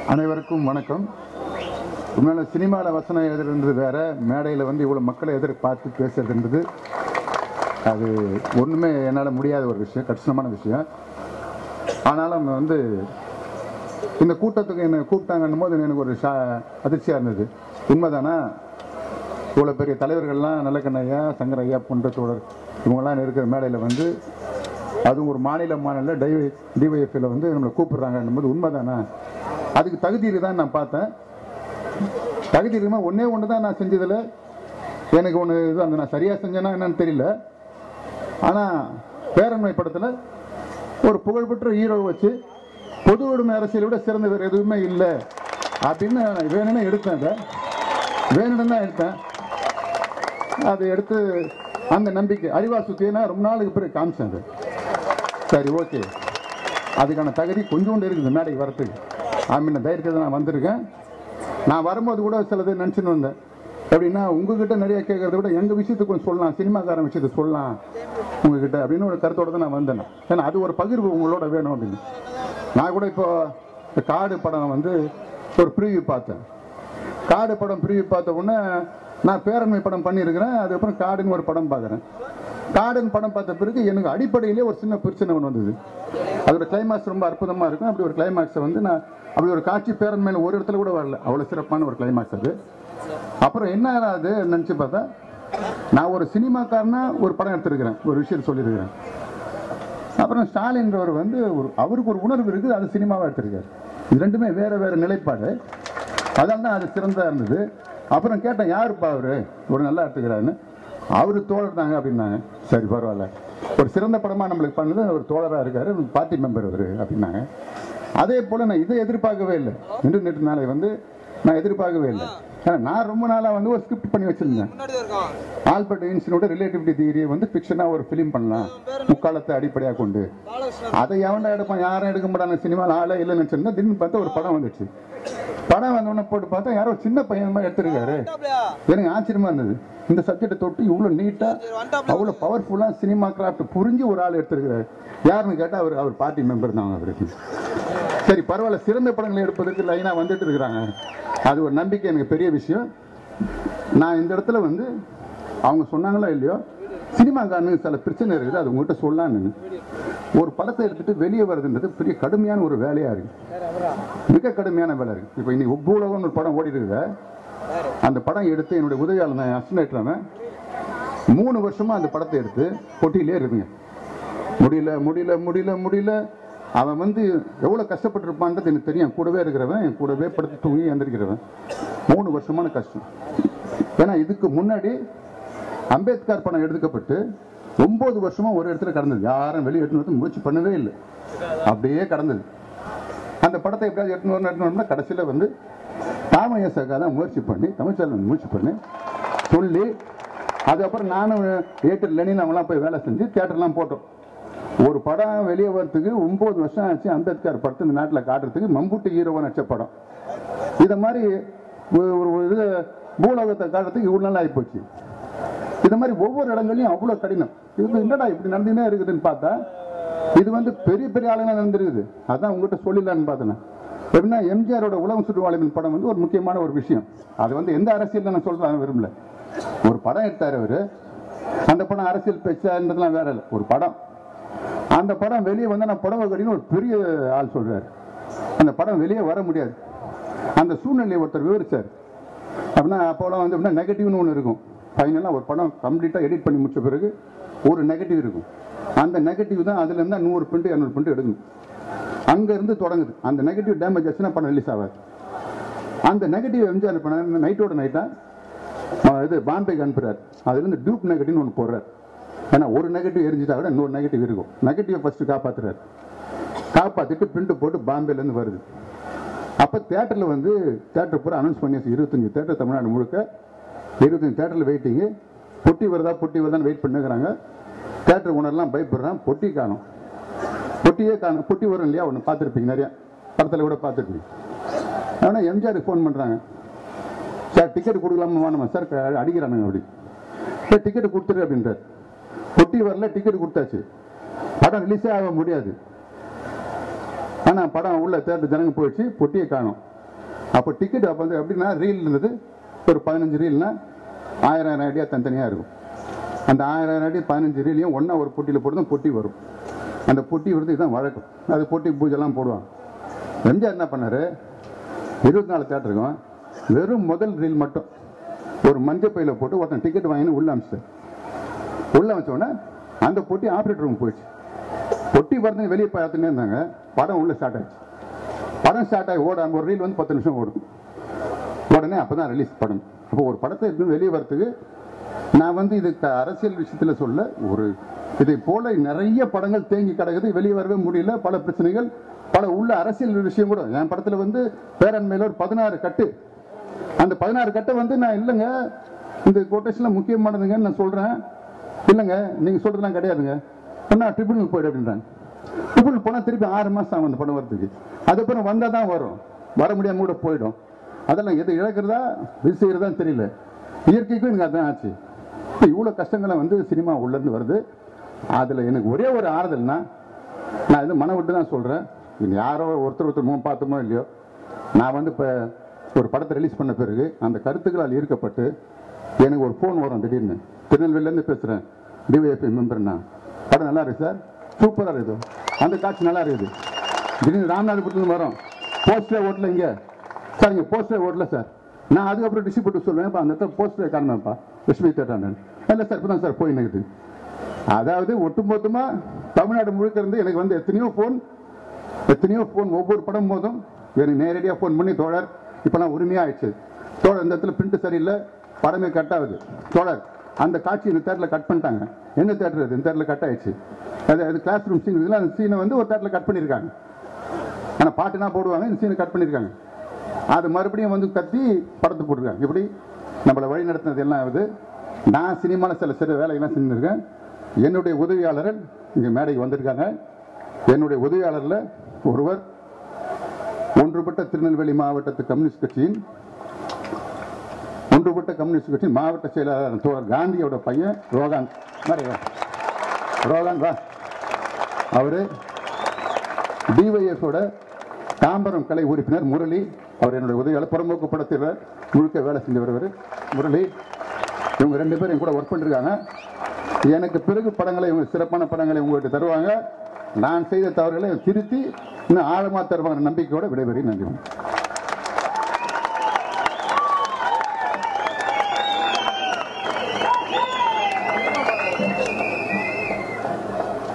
அனைவருக்கும் வணக்கம் உண்மையில சினிமாவில் வசனம் எழுதுறது வேற மேடையில் வந்து இவ்வளோ மக்களை எதிர் பார்த்து பேசுறதுன்றது அது ஒன்றுமே என்னால் முடியாத ஒரு விஷயம் கஷ்டமான விஷயம் ஆனாலும் வந்து இந்த கூட்டத்துக்கு என்னை கூப்பிட்டாங்கன்னும் போது எனக்கு ஒரு ஷா அதிர்ச்சியாக இருந்தது உண்மைதானா இவ்வளோ பெரிய தலைவர்கள்லாம் நல்லக்கண்ணையா சங்கர் ஐயா போன்ற தோழர் இவங்கெல்லாம் இருக்கிற மேடையில் வந்து அதுவும் ஒரு மாநில மாநில டை டிவைஎஃப்ல வந்து நம்மளை கூப்பிடுறாங்கன்னும் போது உண்மைதானா அதுக்கு தகுதி தான் நான் பார்த்தேன் தகுதி இருக்குமா ஒன்றே ஒன்று தான் நான் செஞ்சதில் எனக்கு ஒன்று இது அந்த நான் சரியாக செஞ்சேனா என்னன்னு தெரியல ஆனால் பேரண்மை படத்தில் ஒரு புகழ்பெற்ற ஹீரோ வச்சு பொது உடைமை அரசியலை விட சிறந்த வேறு எதுவுமே இல்லை அப்படின்னு நான் வேணும்னு எடுத்தேன் அதை வேணும்னு தான் எடுத்தேன் அதை எடுத்து அந்த நம்பிக்கை அறிவா சுத்தினா ரொம்ப நாளுக்கு பிறகு காமிச்சேன் அது சரி ஓகே அதுக்கான தகுதி கொஞ்சோண்டு இருக்குது மேடைக்கு வரத்துக்கு ஆமீன தைரியத்தை நான் வந்திருக்கேன் நான் வரும்போது கூட சிலது நினச்சின்னு வந்தேன் எப்படின்னா உங்ககிட்ட நிறைய கேட்கறத விட எங்கள் விஷயத்தை கொஞ்சம் சொல்லலாம் சினிமாக்காரன் விஷயத்தை சொல்லலாம் உங்ககிட்ட அப்படின்னு ஒரு கருத்தோட தான் நான் வந்தேன் ஏன்னா அது ஒரு பகிர்வு உங்களோட வேணும் அப்படின்னு நான் கூட இப்போ இந்த காடு படம் வந்து ஒரு ப்ரிவியூ பார்த்தேன் காடு படம் ப்ரிவியூ பார்த்த உடனே நான் பேரண்மை படம் பண்ணியிருக்கிறேன் அதுக்கப்புறம் காடுன்னு ஒரு படம் பார்க்குறேன் காடுன்னு படம் பார்த்த பிறகு எனக்கு அடிப்படையிலே ஒரு சின்ன பிரச்சனை ஒன்று வந்தது அதோட கிளைமாக்ஸ் ரொம்ப அற்புதமாக இருக்கும் அப்படி ஒரு கிளைமாக்ஸை வந்து நான் அப்படி ஒரு காட்சி பேரண்மையில் ஒரு இடத்துல கூட வரல அவ்வளோ சிறப்பான ஒரு கிளைமாக்ஸ் அது அப்புறம் என்ன அது நினச்சி பார்த்தா நான் ஒரு சினிமாக்காரனா ஒரு படம் எடுத்திருக்கிறேன் ஒரு விஷயம் சொல்லியிருக்கிறேன் அப்புறம் ஸ்டாலின்றவர் வந்து ஒரு அவருக்கு ஒரு உணர்வு இருக்குது அது சினிமாவாக எடுத்திருக்காரு இது ரெண்டுமே வேற வேற நிலைப்பாடு அதால் தான் அது சிறந்தா இருந்தது அப்புறம் கேட்டேன் யாருப்பா அவரு ஒரு நல்லா எடுத்துக்கிறாருன்னு அவரு தோழர் தாங்க அப்படின்னாங்க சரி பரவாயில்ல ஒரு சிறந்த படமாக நம்மளுக்கு பண்ணது ஒரு தோழராக இருக்காரு பார்ட்டி மெம்பர் அவர் அப்படின்னாங்க அதே போல் நான் இதை எதிர்பார்க்கவே இல்லை இன்று நேற்று நாளை வந்து நான் எதிர்பார்க்கவே இல்லை ஏன்னா நான் ரொம்ப நாளாக வந்து ஒரு ஸ்கிரிப்ட் பண்ணி வச்சிருந்தேன் முன்னாடி தான் இருக்கான் ஆல்பர்ட் ஐன்ஸ்டீனோட ரிலேட்டிவிட்டி தியரியை வந்து ஃபிக்ஷனாக ஒரு ஃபிலிம் பண்ணலாம் முக்காலத்தை அடிப்படையாக கொண்டு பாலகிருஷ்ணன் அதை எவன்டா எடுப்பான் யாரும் எடுக்க மாட்டாங்க சினிமாவில் ஆளே இல்லைன்னு நினச்சிருந்தா திடீர்னு பார்த்தா ஒரு படம் வந்துச்சு படம் வந்தோடனே போட்டு பார்த்தா யாரோ ஒரு சின்ன பையன் மாதிரி எடுத்திருக்காரு வந்துட்டாப்லையா? எனக்கு ஆச்சரியமா இருந்தது இந்த சப்ஜெக்டை தொட்டு இவ்வளோ நீட்டாக சரி, வந்துட்டாப்ல. அவ்வளோ பவர்ஃபுல்லாக சினிமா கிராஃப்ட் புரிஞ்சு ஒரு ஆள் எடுத்திருக்கிறாரு யாருன்னு கேட்டால் அவர் அவர் பார்ட்டி மெம்பர் தான் அவருக்கு சரி பரவாயில்ல சிறந்த படங்களை எடுப்பதற்கு லைனாக வந்துட்டு இருக்கிறாங்க அது ஒரு நம்பிக்கை எனக்கு பெரிய விஷயம் நான் இந்த இடத்துல வந்து அவங்க சொன்னாங்களோ இல்லையோ சினிமாக்காரனுக்கு சில பிரச்சனை இருக்குது அது உங்கள்கிட்ட சொல்லலான்னு ஒரு படத்தை எடுத்துட்டு வெளியே வருதுன்றது பெரிய கடுமையான ஒரு வேலையாக இருக்கு மிக கடுமையான வேலை இருக்கு இப்போ இன்னைக்கு உப்புலகம் ஒரு படம் ஓடி இருக்குது அந்த படம் எடுத்து என்னுடைய உதவியாளர் அசினேட்டரான மூணு வருஷமா அந்த படத்தை எடுத்து பொட்டியிலே இருக்குங்க முடியல முடியல முடியல முடியல அவன் வந்து எவ்வளோ கஷ்டப்பட்டிருப்பான்றது எனக்கு தெரியும் என் கூடவே இருக்கிறவன் என் கூடவே படுத்து தூங்கி எந்திரிக்கிறவன் மூணு வருஷமான கஷ்டம் ஏன்னா இதுக்கு முன்னாடி அம்பேத்கர் படம் எடுக்கப்பட்டு ஒன்பது வருஷமா ஒரு இடத்துல கடந்தது யாரும் வெளியே எடுத்துன்னு வந்து முயற்சி பண்ணவே இல்லை அப்படியே கடந்தது அந்த படத்தை எப்படியாவது எடுத்துன்னு வரணும் எடுத்துன்னு வரணும்னா கடைசியில் வந்து தாமயசக்கா தான் முயற்சி பண்ணி தமிழ்ச்செல்வன் முயற்சி பண்ணி சொல்லி அதுக்கப்புறம் நானும் ஏட்டர் லெனின் அவங்களாம் போய் வேலை செஞ்சு தேட்டர்லாம் போட்டோம் ஒரு படம் வெளியே வரத்துக்கு ஒம்பது வருஷம் ஆச்சு அம்பேத்கர் படத்தை இந்த நாட்டில் காட்டுறதுக்கு மம்புட்டி ஹீரோவை நடிச்ச படம் இதை மாதிரி ஒரு ஒரு இது பூலோகத்தை காட்டுறதுக்கு இவ்வளோ நாள் ஆகிப்போச்சு இது மாதிரி ஒவ்வொரு இடங்களையும் அவ்வளோ கடினம் இது என்னடா இப்படி நடந்துனே இருக்குதுன்னு பார்த்தா இது வந்து பெரிய பெரிய ஆளுங்க நடந்துருக்குது அதான் உங்ககிட்ட சொல்லிடலான்னு பார்த்தேன் எப்படின்னா எம்ஜிஆரோட உலகம் சுற்றுவாளின் படம் வந்து ஒரு முக்கியமான ஒரு விஷயம் அது வந்து எந்த அரசியல் நான் சொல்றேன் விரும்பல ஒரு படம் எடுத்தார் அவரு அந்த படம் அரசியல் பேச்சான்றதுலாம் வேற இல்லை ஒரு படம் அந்த படம் வெளியே வந்து நான் புடவை கடின்னு ஒரு பெரிய ஆள் சொல்றாரு அந்த படம் வெளியே வர முடியாது அந்த சூழ்நிலையை ஒருத்தர் விவரிச்சார் அப்படின்னா அப்போலாம் வந்து எப்படின்னா நெகட்டிவ்னு ஒன்று இருக்கும் ஃபைனலாக ஒரு படம் கம்ப்ளீட்டாக எடிட் பண்ணி முடிச்ச பிறகு ஒரு நெகட்டிவ் இருக்கும் அந்த நெகட்டிவ் தான் அதுல இருந்தா நூறு பிரிண்ட் இரநூறு பிரிண்ட் எடுக்கணும் அங்க இருந்து தொடங்குது அந்த நெகட்டிவ் டேமேஜ் ஆச்சுன்னா படம் ரிலீஸ் ஆகாது அந்த நெகட்டிவ் எம்ஜிஆர் பண்ண நைட்டோட நைட்டா இது பாம்பேக்கு அனுப்புறாரு அதுல இருந்து டியூப் நெகட்டிவ்னு ஒன்று போடுறாரு ஏன்னா ஒரு நெகட்டிவ் எரிஞ்சிட்டா கூட இன்னொரு நெகட்டிவ் இருக்கும் நெகட்டிவ் ஃபர்ஸ்ட் காப்பாத்துறாரு காப்பாத்திட்டு பிரிண்ட் போட்டு பாம்பேல இருந்து வருது அப்ப தியேட்டர்ல வந்து தியேட்டர் பூரா அனௌன்ஸ் பண்ணியாச்சு இருபத்தஞ்சு தியேட்டர் தமிழ்நாடு முழுக்க இருபத்தஞ்சு தியேட்டர்ல வெயிட்டிங்கு பொட்டி வருதா பொட்டி வருதான்னு வெயிட் பண்ணுகிறாங்க தியேட்டர் ஓனர்லாம் பயப்படுறான் பொட்டி காணும் பொட்டியே காணும் பொட்டி வரும் இல்லையா ஒன்று பார்த்துருப்பீங்க நிறையா படத்தில் கூட பார்த்துருப்பீங்க ஆனால் எம்ஜிஆருக்கு ஃபோன் பண்ணுறாங்க சார் டிக்கெட் கொடுக்கலாமா வேணுமா சார் க- அடிக்கிறானுங்க அப்படி சார் டிக்கெட் கொடுத்துரு அப்படின்றார் பொட்டி வரல டிக்கெட் கொடுத்தாச்சு படம் ரிலீஸே ஆக முடியாது ஆனால் படம் உள்ள தேட்டர் ஜனங்க போயிடுச்சு பொட்டியை காணும் அப்போ டிக்கெட் அப்போ வந்து எப்படின்னா ரீல் இருந்தது ஒரு பதினஞ்சு ரீல்னா ஆயிரம் ஆயிரம் அடியாக தனித்தனியாக இருக்கும் அந்த ஆயிரம் ஆயிரம் அடி பதினஞ்சு ரீலையும் ஒன்றா ஒரு பொட்டியில் போட்டு தான் பொட்டி வரும் அந்த பொட்டி வருது இதுதான் வழக்கம் அது பொட்டி பூஜைலாம் போடுவாங்க எம்ஜிஆர் என்ன பண்ணாரு இருபத்தி நாலு தேட்டருக்கும் வெறும் முதல் ரீல் மட்டும் ஒரு மஞ்சள் பையில போட்டு ஒருத்தன் டிக்கெட் வாங்கின்னு உள்ள அமிச்சிட்டார் உள்ள வச்ச உடனே அந்த பொட்டி ஆப்ரேட்டர் ரூம் போயிடுச்சு பொட்டி பறந்து வெளியே பார்த்துன்னே இருந்தாங்க படம் உள்ள ஸ்டார்ட் ஆயிடுச்சு படம் ஸ்டார்ட் ஆகி ஓட ஒரு ரீல் வந்து பத்து நிமிஷம் ஓடும் உடனே அப்பதான் ரிலீஸ் படம் அப்போ ஒரு படத்தை இன்னும் வெளியே வரத்துக்கு நான் வந்து இது க- அரசியல் விஷயத்துல சொல்ல ஒரு இதை போல நிறைய படங்கள் தேங்கி கிடக்குது வெளியே வரவே முடியல பல பிரச்சனைகள் பல உள்ள அரசியல் விஷயம் கூட என் படத்துல வந்து பேரன்மையில ஒரு பதினாறு கட்டு அந்த பதினாறு கட்டை வந்து நான் இல்லைங்க இந்த கொட்டேஷன்ல முக்கியமானதுங்கன்னு நான் சொல்றேன் இல்லைங்க நீங்க சொல்றதுலாம் கிடையாதுங்க நான் ட்ரிபியூனல் போயிடு அப்படின்றாங்க ட்ரிபியூனல் போனா திருப்பி ஆறு மாசம் ஆகும் அந்த படம் வரதுக்கு அதுக்கப்புறம் வந்தா தான் வரும் வர முடியாம கூட போயிடும் அதெல்லாம் எது இழக்கிறதா இது செய்யறதா தெரியல இயற்கைக்கும் எனக்கு அதான் ஆச்சு இப்போ இவ்வளோ கஷ்டங்களை வந்து சினிமா உள்ளேருந்து வருது அதில் எனக்கு ஒரே ஒரு ஆறுதல்னா நான் இது மன விட்டு தான் சொல்கிறேன் இது யாரோ ஒருத்தர் ஒருத்தர் முகம் பார்த்தோமோ இல்லையோ நான் வந்து இப்போ ஒரு படத்தை ரிலீஸ் பண்ண பிறகு அந்த கருத்துக்களால் ஈர்க்கப்பட்டு எனக்கு ஒரு ஃபோன் வரும் திடீர்னு திருநெல்வேலியிலேருந்து பேசுகிறேன் டிவைஎஃப்ஐ மெம்பர்னா படம் நல்லா இருக்கு சார் சூப்பராக இருக்குது அந்த காட்சி நல்லா இருக்குது திடீர்னு ராமநாதபுரத்துலேருந்து வரோம் போஸ்டரே ஓட்டல இங்கே சார் இங்கே போஸ்டரே ஓட்டல சார் நான் அதுக்கப்புறம் டிஸ்ட்ரிபியூட்டர் சொல்லுவேன் அந்த இடத்துல போஸ்டரே காரணம்ப்பா லட்சுமி தேட்டான் இல்லை சார் இப்போ தான் சார் போய் நிற்குது அதாவது ஒட்டுமொத்தமா தமிழ்நாடு முழுக்க இருந்து எனக்கு வந்து எத்தனையோ ஃபோன் எத்தனையோ ஃபோன் ஒவ்வொரு படம் போதும் எனக்கு நேரடியாக ஃபோன் பண்ணி தோழர் இப்போ நான் உரிமையாக ஆயிடுச்சு தோழர் இந்த இடத்துல பிரிண்ட் சரியில்லை படமே கட் ஆகுது தோழர் அந்த காட்சி இந்த தேட்டரில் கட் பண்ணிட்டாங்க எந்த தேட்டர் இது இந்த தேட்டரில் கட் ஆயிடுச்சு அது அது கிளாஸ் ரூம் சீன் இருக்குல்ல அந்த சீனை வந்து ஒரு தேட்டரில் கட் பண்ணியிருக்காங்க ஆனால் பாட்டுனா போடுவாங்க இந்த சீனை கட் பண்ணியிருக்காங்க அது மறுபடியும் வந்து கத்தி படத்தை போட்டிருக்காங்க இப்படி நம்மளை வழி நடத்தினது எல்லாம் ஆகுது நான் சினிமாவில் சில சில வேலைகள்லாம் செஞ்சுருக்கேன் என்னுடைய உதவியாளர்கள் இங்கே மேடைக்கு வந்திருக்காங்க என்னுடைய உதவியாளரில் ஒருவர் ஒன்றுபட்ட திருநெல்வேலி மாவட்டத்து கம்யூனிஸ்ட் கட்சியின் ஒன்றுபட்ட கம்யூனிஸ்ட் கட்சியின் மாவட்ட செயலாளர் தோழர் காந்தியோட பையன் ரோகாந்த் மாதிரி வா. ரோகாந்த் வா அவரு டிவைஎஃபோட தாம்பரம் கலை உறுப்பினர் முரளி அவர் என்னுடைய உதவியாளர் புறம்போக்கு படத்தில் முழுக்க வேலை செஞ்சவர் இவர் முரளி இவங்க ரெண்டு பேரும் என் கூட ஒர்க் பண்ணிருக்காங்க எனக்கு பிறகு படங்களை இவங்க சிறப்பான படங்களை உங்கள்கிட்ட தருவாங்க நான் செய்த தவறுகளை திருத்தி இன்னும் ஆழமா தருவாங்க நம்பிக்கையோட விடைபெறி நன்றி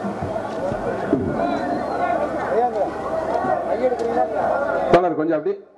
தோழர் கொஞ்சம் அப்படி